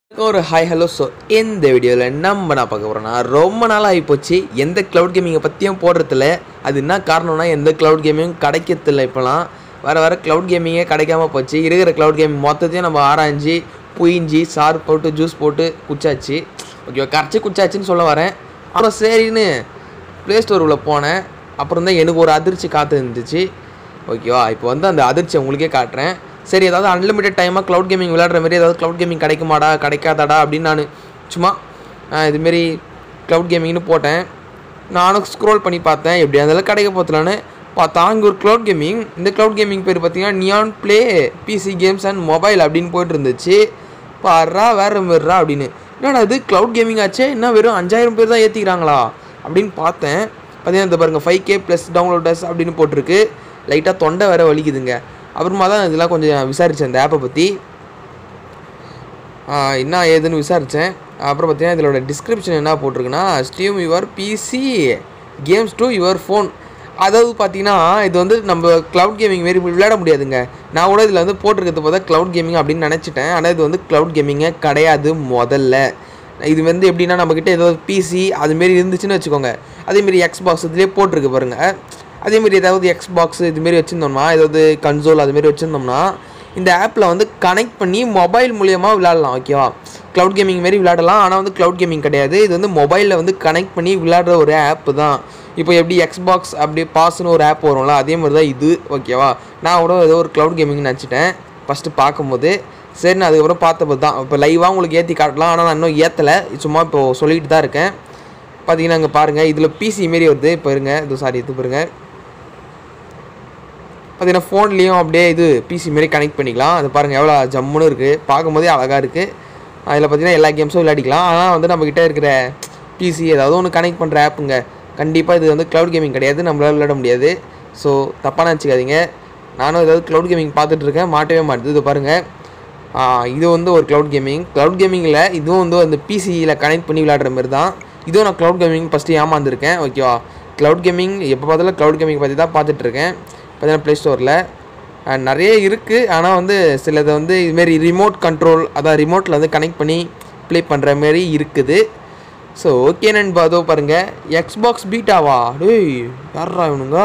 ஒரு hi hello so இந்த வீடியோவில் நம்ம நான் பார்க்க போகிறோன்னா ரொம்ப நாள் ஆகிப்போச்சு எந்த க்ளவுட் கேமிங்கை பற்றியும் போடுறதில்ல அது என்ன காரணம்னா எந்த க்ளவுட் கேமிங்கும் கிடைக்கிறதில்ல இப்போலாம் வர வர க்ளவுட் கேமிங்கே கிடைக்காம போச்சு இருக்கிற க்ளவுட் கேமிங் மொத்தத்தையும் நம்ம ஆராய்ஞ்சி புயிஞ்சி சாறு போட்டு ஜூஸ் போட்டு குச்சாச்சு ஓகே கரைச்சி குச்சாச்சுன்னு சொல்ல வரேன் அப்புறம் சரின்னு ப்ளே ஸ்டோர் உள்ள போனேன் அப்புறம் தான் எனக்கு ஒரு அதிர்ச்சி காத்து இருந்துச்சு ஓகேவா இப்போ வந்து அந்த அதிர்ச்சி உங்களுக்கே காட்டுறேன் சரி ஏதாவது அன்லிமிட்டட் டைமாக க்ளவுட் கேமிங் விளையாடுற மாதிரி ஏதாவது க்ளவுட் கேமிங் கிடைக்குமாடா கிடைக்காதாடா அப்படின்னு நான் சும்மா ஆஹ், இதுமாரி க்ளவுட் கேமிங்னு போட்டேன் நானும் ஸ்க்ரோல் பண்ணி பார்த்தேன் எப்படி இருந்தாலும் கிடைக்க போத்தலான்னு பார்த்தா அங்கே ஒரு க்ளவுட் கேமிங் இந்த க்ளவுட் கேமிங் பேர் பார்த்தீங்கன்னா neon play PC games and mobile அப்படின்னு போயிட்டு இருந்துச்சு பாரா வேற மாரிரா அப்படின்னு என்னடா இது க்ளவுட் கேமிங் ஆச்சே என்ன வெறும் அஞ்சாயிரம் பேர் தான் ஏற்றிக்கிறாங்களா அப்படின்னு பார்த்தேன் பார்த்தீங்கன்னா இந்த பாருங்கள் ஃபைவ் கே ப்ளஸ் டவுன்லோடர்ஸ் அப்படின்னு போட்டிருக்கு லைட்டாக தொண்டை வேற வலிக்குதுங்க அப்புறமா தான் இதெல்லாம் கொஞ்சம் விசாரித்தேன் இந்த ஆப்பை பற்றி என்ன ஏதுன்னு விசாரித்தேன் அப்புறம் பார்த்தீங்கன்னா இதோட டிஸ்கிரிப்ஷன் என்ன போட்டிருக்குன்னா Steam your PC games to your phone அதாவது பார்த்தீங்கன்னா இது வந்து நம்ம க்ளவுட் கேமிங் மாரி விளையாட முடியாதுங்க நான் கூட இதில் வந்து போட்டிருக்கிறது பார்த்தா க்ளவுட் கேமிங் அப்படின்னு நினச்சிட்டேன் ஆனால் இது வந்து க்ளவுட் கேமிங்கே கிடையாது முதல்ல இது வந்து எப்படின்னா நம்மக்கிட்ட ஏதாவது பிசி அதுமாரி இருந்துச்சுன்னு வச்சுக்கோங்க அதேமாரி எக்ஸ்பாக்ஸ் இதுலேயே போட்டிருக்கு பாருங்கள் அதேமாரி ஏதாவது எக்ஸ்பாக்ஸ் இதுமாரி வச்சுருந்தோம்னா ஏதாவது கன்சோல் அதுமாரி வச்சுருந்தோம்னா இந்த ஆப்பில் வந்து கனெக்ட் பண்ணி மொபைல் மூலியமா விளையாடலாம் ஓகேவா க்ளவுட் கேமிங் மாரி விளையாடலாம் ஆனால் வந்து க்ளவுட் கேமிங் கிடையாது இது வந்து மொபைலில் வந்து கனெக்ட் பண்ணி விளையாடுற ஒரு ஆப் தான் இப்போ எப்படி எக்ஸ்பாக்ஸ் அப்படி பாஸ்னு ஒரு ஆப் வரும்ல அதே மாதிரி தான் இது ஓகேவா நான் கூட ஏதோ ஒரு க்ளவுட் கேமிங் நினச்சிட்டேன் ஃபஸ்ட்டு பார்க்கும்போது சரி நான் அதுக்கப்புறம் பார்த்தப்போ தான் இப்போ லைவாக உங்களுக்கு ஏற்றி காட்டலாம் ஆனால் நான் இன்னும் ஏற்றலை சும்மா இப்போ சொல்லிட்டு தான் இருக்கேன் பார்த்தீங்கன்னா இங்கே பாருங்கள் இதில் பிசி மாரி வருது இப்போ இருங்க இது சாரி இது பாருங்க பார்த்தீங்கன்னா ஃபோன்லேயும் அப்படியே இது பிசி மாரி கனெக்ட் பண்ணிக்கலாம் அது பாருங்கள் எவ்வளோ ஜம்முன்னு இருக்குது பார்க்கும்போதே அழகாக இருக்குது அதில் பார்த்தீங்கன்னா எல்லா கேம்ஸும் விளையாடிக்கலாம் ஆனால் வந்து நம்மக்கிட்ட இருக்கிற பிசி ஏதாவது ஒன்று கனெக்ட் பண்ணுற ஆப்புங்க கண்டிப்பாக இது வந்து க்ளவுட் கேமிங் கிடையாது நம்மளால விளையாட முடியாது ஸோ தப்பாக நினச்சிக்காதீங்க நானும் ஏதாவது க்ளவுட் கேமிங் பார்த்துட்டு இருக்கேன் மாட்டவே மாட்டுது இது பாருங்கள் ஆ, இது வந்து ஒரு க்ளவுட் கேமிங் க்ளவுட் கேமிங்கில் இதுவும் வந்து அந்த பிசியில் கனெக்ட் பண்ணி விளையாடுற மாதிரி தான் இதுவும் நான் க்ளவுட் கேமிங் ஃபஸ்ட்டு ஏமாந்துருக்கேன் ஓகேவா க்ளவுட் கேமிங் எப்போ பார்த்தாலும் க்ளவுட் கேமிங் பற்றி தான் பார்த்துட்ருக்கேன் பார்த்தீங்கன்னா ப்ளே ஸ்டோரில் நிறைய இருக்குது ஆனால் வந்து சிலது வந்து இதுமாரி ரிமோட் கண்ட்ரோல் அதான் ரிமோட்டில் வந்து கனெக்ட் பண்ணி ப்ளே பண்ணுற மாதிரி இருக்குது ஸோ ஓகே நண்பா அதோ பாருங்கள் எக்ஸ்பாக்ஸ் பீட்டாவா டேய் யாரா இவனுங்க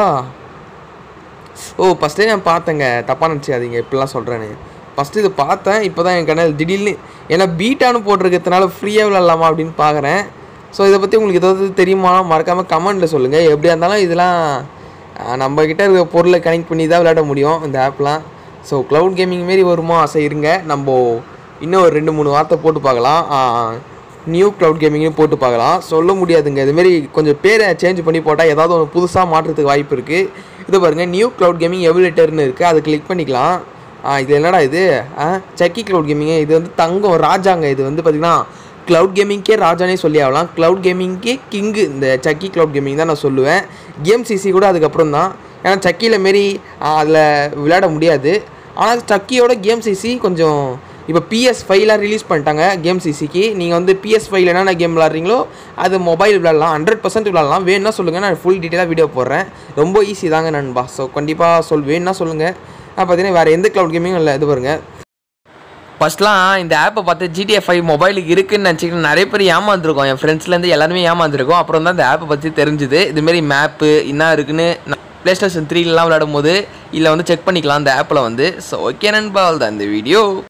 ஓ ஃபஸ்ட்டே நான் பார்த்தேங்க தப்பாக நினச்சிக்காதீங்க இப்படிலாம் சொல்கிறேன்னு ஃபஸ்ட்டு இது பார்த்தேன் இப்போ தான் என் கண்ணல் திடீர்னு ஏன்னா பீட்டானு போட்டிருக்கிறதுனால ஃப்ரீயாக விளாட்லாமா அப்படின்னு பார்க்குறேன் ஸோ இதை பற்றி உங்களுக்கு ஏதாவது தெரியுமா மறக்காமல் கமெண்ட்டில் சொல்லுங்கள் எப்படியா இருந்தாலும் இதெல்லாம் ஆஹ், நம்ம கிட்ட இருக்க பொருளை கனெக்ட் பண்ணி தான் விளையாட முடியும் இந்த ஆப்லாம் ஸோ க்ளவுட் கேமிங் மாரி வருமா ஆசை இருங்க நம்ம இன்னும் ஒரு ரெண்டு மூணு வார்த்தை போட்டு பார்க்கலாம் நியூ க்ளவுட் கேமிங்னு போட்டு பார்க்கலாம் சொல்ல முடியாதுங்க இதுமாரி கொஞ்சம் பேரை சேஞ்ச் பண்ணி போட்டால் ஏதாவது ஒன்று புதுசாக மாற்றுறதுக்கு வாய்ப்பு இருக்குது இது பாருங்கள் நியூ க்ளவுட் கேமிங் எவிலேட்டர்னு இருக்குது அதை கிளிக் பண்ணிக்கலாம் ஆ, இது என்னடா இது ஆ சக்கி க்ளவுட் கேமிங் இது வந்து தங்கம் ராஜாங்க இது வந்து பார்த்திங்கன்னா க்ளவுட் கேமிங்க்கே ராஜானே சொல்லி ஆகலாம் க்ளவுட் கேமிங்க்கே கிங்கு இந்த சக்கி க்ளவுட் கேமிங் தான் நான் சொல்லுவேன் கேம் சிசி கூட அதுக்கப்புறம் தான் ஏன்னா சக்கியில் மாரி அதில் விளையாட முடியாது ஆனால் சக்கியோட கேம் சிசி கொஞ்சம் இப்போ பிஎஸ் ஃபைவ்லாம் ரிலீஸ் பண்ணிட்டாங்க கேம் சிசிக்கு நீங்கள் வந்து பிஎஸ் ஃபைவ்ல என்னென்ன கேம் விளாட்றீங்களோ அது மொபைல் விளாட்லாம் ஹண்ட்ரட் பர்சன்ட் விளாட்லாம் வேணும்னா சொல்லுங்கள் நான் ஃபுல் டீட்டெயிலாக வீடியோ போடுறேன் ரொம்ப ஈஸி தாங்க நண்பா ஸோ கண்டிப்பாக சொல் வேணும்னா சொல்லுங்கள் பார்த்தீங்கன்னா வேறு எந்த க்ளவுட் கேமிங்கும் இல்லை இது பாருங்க ஃபஸ்ட்லாம் இந்த ஆப்பை பார்த்து ஜிடிஎஃப் ஃபைவ் மொபைலுக்கு இருக்குன்னு நினச்சிக்கிட்டு நிறைய பேர் ஏமாந்துருக்கோம் என் ஃப்ரெண்ட்ஸ்லேருந்து எல்லாருமே ஏமாந்துருக்கோம் அப்புறம் தான் இந்த ஆப்பை பற்றி தெரிஞ்சுது இதுமாரி மேப்பு என்ன இருக்குன்னு ப்ளே ஸ்டேஷன் த்ரீலாம் விளையாடும் போது இல்லை வந்து செக் பண்ணிக்கலாம் இந்த ஆப்பில் வந்து ஸோ ஓகே நண்பா தான் இந்த வீடியோ